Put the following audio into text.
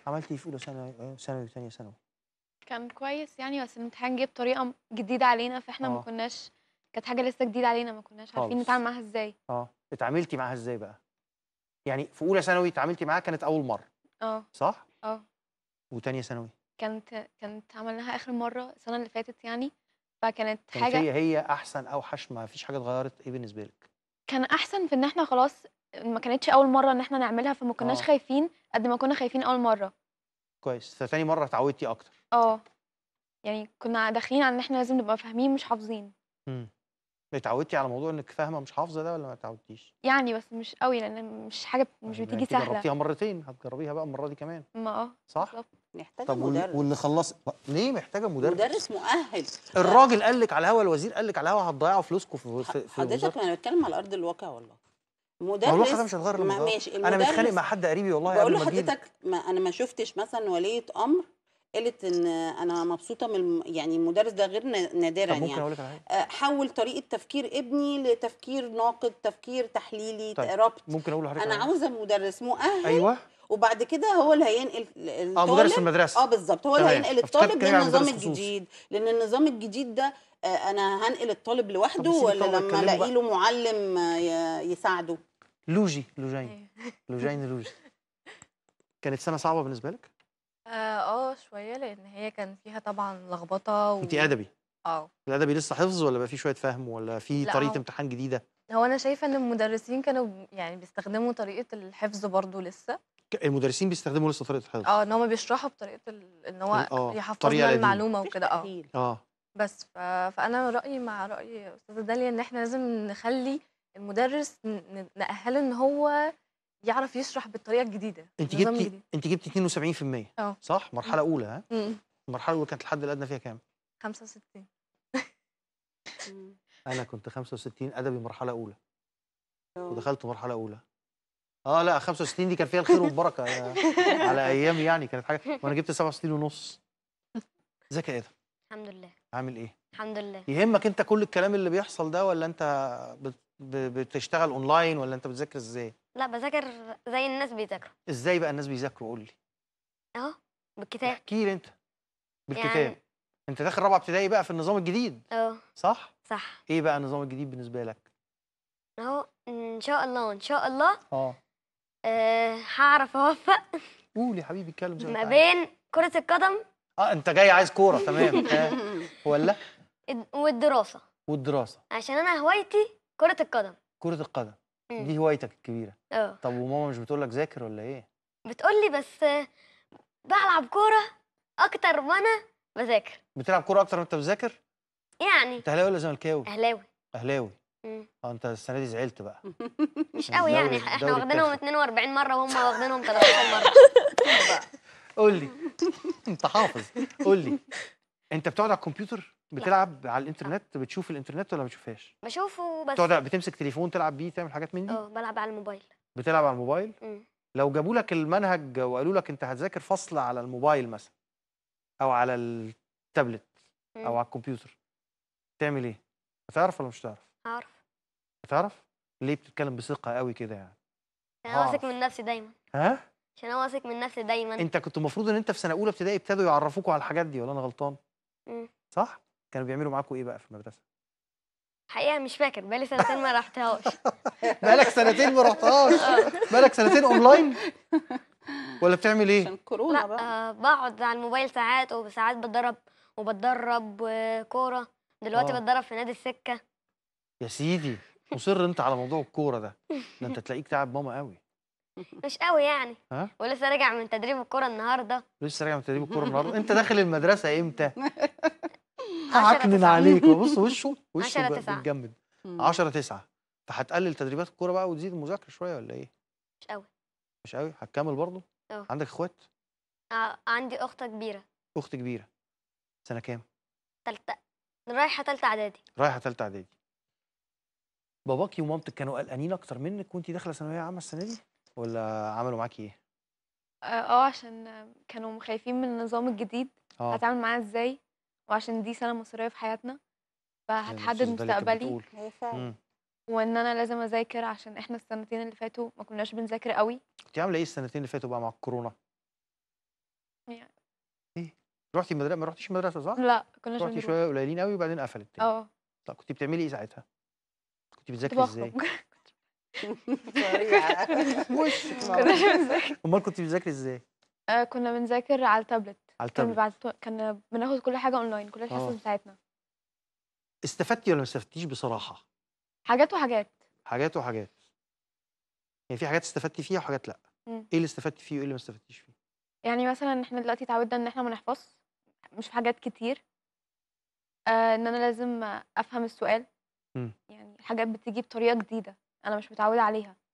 عملتي ايه في اولى ثانوي آه، ثانوي وثانيه ثانوي كان كويس يعني بس الامتحان جه بطريقه جديده علينا فاحنا آه. ما كناش كانت حاجه لسه جديده علينا ما كناش عارفين خالص. نتعامل معاها ازاي اه اتعاملتي معاها ازاي بقى يعني في اولى ثانوي اتعاملتي معاها كانت اول مره اه صح اه وثانيه ثانوي كانت كانت عملناها اخر مره السنه اللي فاتت يعني فكانت كانت حاجه هي هي احسن اوحش ما فيش حاجه اتغيرت ايه بالنسبه لك كان احسن في ان احنا خلاص ما كانتش اول مره ان احنا نعملها فما كناش آه. خايفين قد ما كنا خايفين اول مره كويس فتاني مره اتعودتي اكتر اه يعني كنا داخلين على ان احنا لازم نبقى فاهمين مش حافظين امم اتعودتي على موضوع انك فاهمه مش حافظه ده ولا ما اتعودتيش يعني بس مش قوي لان مش حاجه مش يبقى بتيجي انت سهله جربتيها مرتين هتجربيها بقى المره دي كمان ما اه صح بالظبط. محتاجه طب وال- مدرس واللي خلص ليه محتاجه مدرس مدرس مؤهل الراجل قال لك على الهوا الوزير قال لك على الهوا هتضيعوا فلوسكم في في, في حضرتك الوزارة. انا بتكلم على ارض الواقع والله مدرس ما هو الواقع ده مش هيتغير لما ما- يتغير. ماشي انا متخانق المدرس- مع حد قريبي والله بقول قبل له ما أجيلك. حضرتك ما انا ما شفتش مثلا وليه امر قالت ان انا مبسوطه من الم- يعني المدرس ده غير نا- طب نادرا ممكن يعني اقول لك على حاجه آه، حول طريقه تفكير ابني لتفكير ناقد تفكير تحليلي طيب، ربط ممكن اقول لحضرتك انا على حاجة؟ عاوزه مدرس مؤهل ايوه وبعد كده هو اللي هينقل اه الطالب مدرس في المدرسه اه بالظبط هو اللي تمام. هينقل افتكرت الطالب بتتكلمي عن للنظام مدرس خصوصي. الجديد لان النظام الجديد ده آه، انا هنقل الطالب لوحده سيب ولا الطلبة لما يتكلموا الاقي بقى. له معلم آه، ي- يساعده لوجي لوجين لوجين لوجي كانت سنه صعبه بالنسبه لك اه آه، شويه لان هي كان فيها طبعا لخبطه و... انت ادبي اه الادبي لسه حفظ ولا بقى فيه شويه فهم ولا في لا، طريقه هو- امتحان جديده هو انا شايفه ان المدرسين كانوا يعني بيستخدموا طريقه الحفظ برضو لسه ك- المدرسين بيستخدموا لسه طريقه الحفظ اه ان هم بيشرحوا بطريقه ال... ان هو آه، يحفظنا الطريقة القديمة. المعلومه وكده اه تأهيل. اه بس ف... فانا رايي مع راي استاذه داليا ان احنا لازم نخلي المدرس ن... ن- نأهله ان هو يعرف يشرح بالطريقه الجديده انت النظام جبتي الجديد. انت جبتي 72% اه. صح مرحله اولى ها مم. المرحله الاولى كانت الحد الادنى فيها كام 65 مم. انا كنت 65 ادبي مرحله اولى آه. ودخلت مرحله اولى اه لا 65 دي كان فيها الخير والبركه يا- على ايامي يعني كانت حاجه وانا جبت 67 ونص ازيك يا ادم الحمد لله عامل ايه الحمد لله يهمك انت كل الكلام اللي بيحصل ده ولا انت بت- ب- بتشتغل اونلاين ولا انت بتذاكر ازاي لا بذاكر زي الناس بيذاكروا ازاي بقى الناس بيذاكروا قول لي اهو بالكتاب احكي لي انت بالكتاب يعني- انت داخل رابعه ابتدائي بقى في النظام الجديد اه صح صح ايه بقى النظام الجديد بالنسبه لك اهو ان شاء الله ان شاء الله اه أه هعرف اوفق قول يا حبيبي اتكلم زي ما ما انت عايز. بين كرة القدم اه انت جاي عايز كوره تمام آه، ولا الد- والدراسة والدراسه عشان انا هوايتي كرة القدم كره القدم مم. دي هوايتك الكبيره اه طب وماما مش بتقول لك ذاكر ولا ايه بتقولي بس آه، بلعب كورة اكتر ما انا بذاكر بتلعب كوره اكتر ما انت بتذاكر يعني انت اهلاوي ولا زملكاوي اهلاوي اهلاوي مم. اه انت السنه دي زعلت بقى مش قوي يعني الدوري- احنا الدوري واخدينهم اتاخد. 42 مرة وهم واخدينهم 13 مرة قول لي انت حافظ قول لي انت بتقعد على الكمبيوتر بتلعب على الانترنت بتشوف الانترنت ولا ما بتشوفهاش بشوفه بس بتقعد بتمسك تليفون تلعب بيه تعمل حاجات من دي اه بلعب على الموبايل بتلعب على الموبايل مم. لو جابوا لك المنهج وقالوا لك انت هتذاكر فصل على الموبايل مثلا او على التابلت او مم. على الكمبيوتر تعمل ايه هتعرف ولا مش هتعرف هعرف هتعرف ليه بتتكلم بثقه قوي كده يعني عشان انا واثق هعرف. من نفسي دايما ها عشان انا واثق من نفسي دايما انت كنت المفروض ان انت في سنه اولى ابتدائي ابتدوا يعرفوكوا على الحاجات دي ولا انا غلطان مم. صح كانوا بيعملوا معاكوا ايه بقى في المدرسه حقيقة مش فاكر بقالي سنتين ما رحتهاش بقالك سنتين ما رحتهاش بقالك سنتين اونلاين ولا بتعمل ايه عشان كورونا لا بقى آه بقعد على الموبايل ساعات وساعات بتدرب وبتدرب آه، كورة دلوقتي آه. بتدرب في نادي السكة يا سيدي مصر انت على موضوع الكوره ده ده انت تلاقيك تعب ماما قوي مش قوي يعني ها ولسه راجع من تدريب الكورة النهاردة لسه راجع من تدريب الكوره النهارده انت داخل المدرسه امتى عشرة هعكنن تسعة. عليك بص وشه وشه عشرة ب- تسعة. بيتجمد مم. 10 9 فهتقلل تدريبات الكوره بقى وتزيد المذاكره شويه ولا ايه مش قوي مش قوي هتكمل برضه اه. عندك اخوات آه عندي أخت كبيرة اخت كبيره سنه كام تالتة رايحة تالتة إعدادي رايحه ثالثه اعدادي باباكي ومامتك كانوا قلقانين اكتر منك وانت داخله ثانويه عامه السنه دي ولا عملوا معاكي ايه اه آه، عشان آه، كانوا خايفين من النظام الجديد اه هتعامل معاه ازاي وعشان دي سنة مصيرية في حياتنا فهتحدد الأستاذة داليا كانت مستقبلي بتقول. هي فعلا مم. وان انا لازم اذاكر عشان احنا السنتين اللي فاتوا ما كناش بنذاكر قوي كنت عامله ايه السنتين اللي فاتوا بقى مع الكورونا رحتي المدرسه ما رحتيش المدرسه صح؟ لا كناش رحتي بنروح. شويه قليلين قوي وبعدين قفلت تاني اه طب كنت بتعملي ايه ساعتها؟ كنت كنت بتذاكري ازاي؟ بخرج سريعة. كناش بنذاكر امال كنت بتذاكري ازاي؟ آه، كنا بنذاكر على التابلت على كان التابلت بيبعتوا كان بناخد كل حاجه اونلاين كل آه. الحصص بتاعتنا استفدتي ولا ما استفدتيش بصراحه؟ حاجات وحاجات حاجات وحاجات يعني في حاجات استفدتي فيها وحاجات لا مم. ايه اللي استفدتي فيه وايه اللي ما استفدتيش فيه؟ يعني مثلا احنا دلوقتي اتعودنا ان احنا ما نحفظ مش في حاجات كتير آه ان انا لازم افهم السؤال مم. يعني الحاجات بتيجي بطريقه جديده انا مش متعوده عليها